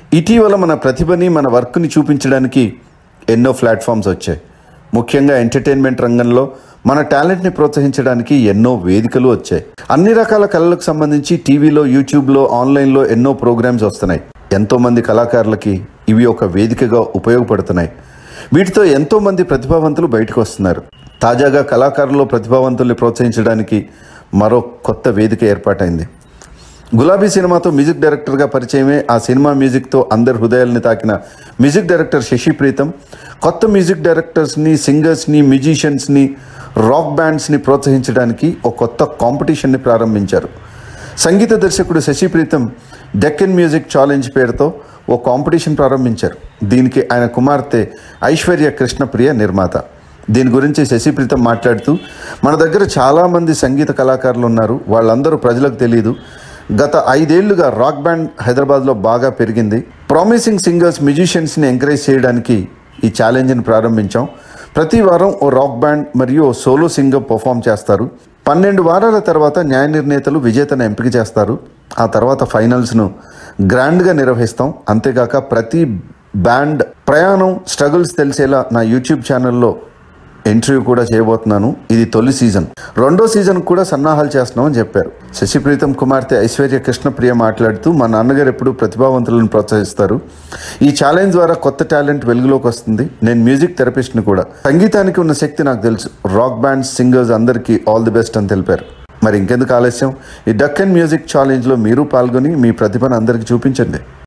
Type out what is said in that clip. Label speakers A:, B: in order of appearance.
A: ఇటీవల మన ప్రతిభని మన వర్క్ని చూపించడానికి ఎన్నో ప్లాట్ఫామ్స్ వచ్చాయి ముఖ్యంగా ఎంటర్టైన్మెంట్ రంగంలో మన టాలెంట్ని ప్రోత్సహించడానికి ఎన్నో వేదికలు వచ్చాయి అన్ని రకాల కళలకు సంబంధించి టీవీలో యూట్యూబ్లో ఆన్లైన్లో ఎన్నో ప్రోగ్రామ్స్ వస్తున్నాయి ఎంతోమంది కళాకారులకి ఇవి ఒక వేదికగా ఉపయోగపడుతున్నాయి వీటితో ఎంతోమంది ప్రతిభావంతులు బయటకు వస్తున్నారు తాజాగా కళాకారుల్లో ప్రతిభావంతుల్ని ప్రోత్సహించడానికి మరో కొత్త వేదిక ఏర్పాటైంది గులాబీ సినిమాతో మ్యూజిక్ డైరెక్టర్గా పరిచయమే ఆ సినిమా మ్యూజిక్తో అందరి హృదయాల్ని తాకిన మ్యూజిక్ డైరెక్టర్ శశి ప్రీతం కొత్త మ్యూజిక్ డైరెక్టర్స్ని సింగర్స్ని మ్యూజిషియన్స్ని రాక్ బ్యాండ్స్ని ప్రోత్సహించడానికి ఒక కొత్త కాంపిటీషన్ని ప్రారంభించారు సంగీత దర్శకుడు శశి ప్రీతం డెక్కన్ మ్యూజిక్ ఛాలెంజ్ పేరుతో ఓ కాంపిటీషన్ ప్రారంభించారు దీనికి ఆయన కుమార్తె ఐశ్వర్య కృష్ణప్రియ నిర్మాత దీని గురించి శశి ప్రీతం మాట్లాడుతూ మన దగ్గర చాలామంది సంగీత కళాకారులు ఉన్నారు వాళ్ళందరూ ప్రజలకు తెలియదు గత ఐదేళ్లుగా రాక్ బ్యాండ్ హైదరాబాద్లో బాగా పెరిగింది ప్రామిసింగ్ సింగర్స్ మ్యూజిషియన్స్ని ఎంకరేజ్ చేయడానికి ఈ ఛాలెంజ్ని ప్రారంభించాం ప్రతి వారం ఓ రాక్ బ్యాండ్ మరియు ఓ సోలో సింగర్ పర్ఫామ్ చేస్తారు పన్నెండు వారాల తర్వాత న్యాయ నిర్ణేతలు విజేతను ఎంపిక చేస్తారు ఆ తర్వాత ఫైనల్స్ను గ్రాండ్గా నిర్వహిస్తాం అంతేగాక ప్రతి బ్యాండ్ ప్రయాణం స్ట్రగుల్స్ తెలిసేలా నా యూట్యూబ్ ఛానల్లో ఇంటర్వ్యూ కూడా చేయబోతున్నాను ఇది తొలి సీజన్ రెండో సీజన్ కూడా సన్నాహాలు చేస్తున్నామని చెప్పారు శశిప్రీతం కుమార్తె ఐశ్వర్య కృష్ణప్రియ మాట్లాడుతూ మా నాన్నగారు ఎప్పుడు ప్రతిభావంతులను ప్రోత్సహిస్తారు ఈ ఛాలెంజ్ ద్వారా కొత్త టాలెంట్ వెలుగులోకి వస్తుంది నేను మ్యూజిక్ థెరపిస్ట్ని కూడా సంగీతానికి ఉన్న శక్తి నాకు తెలుసు రాక్ బ్యాండ్స్ సింగర్స్ అందరికీ ఆల్ ది బెస్ట్ అని తెలిపారు మరి ఇంకెందుకు ఆలస్యం ఈ డక్ అండ్ మ్యూజిక్ ఛాలెంజ్లో మీరు పాల్గొని మీ ప్రతిభను అందరికీ చూపించండి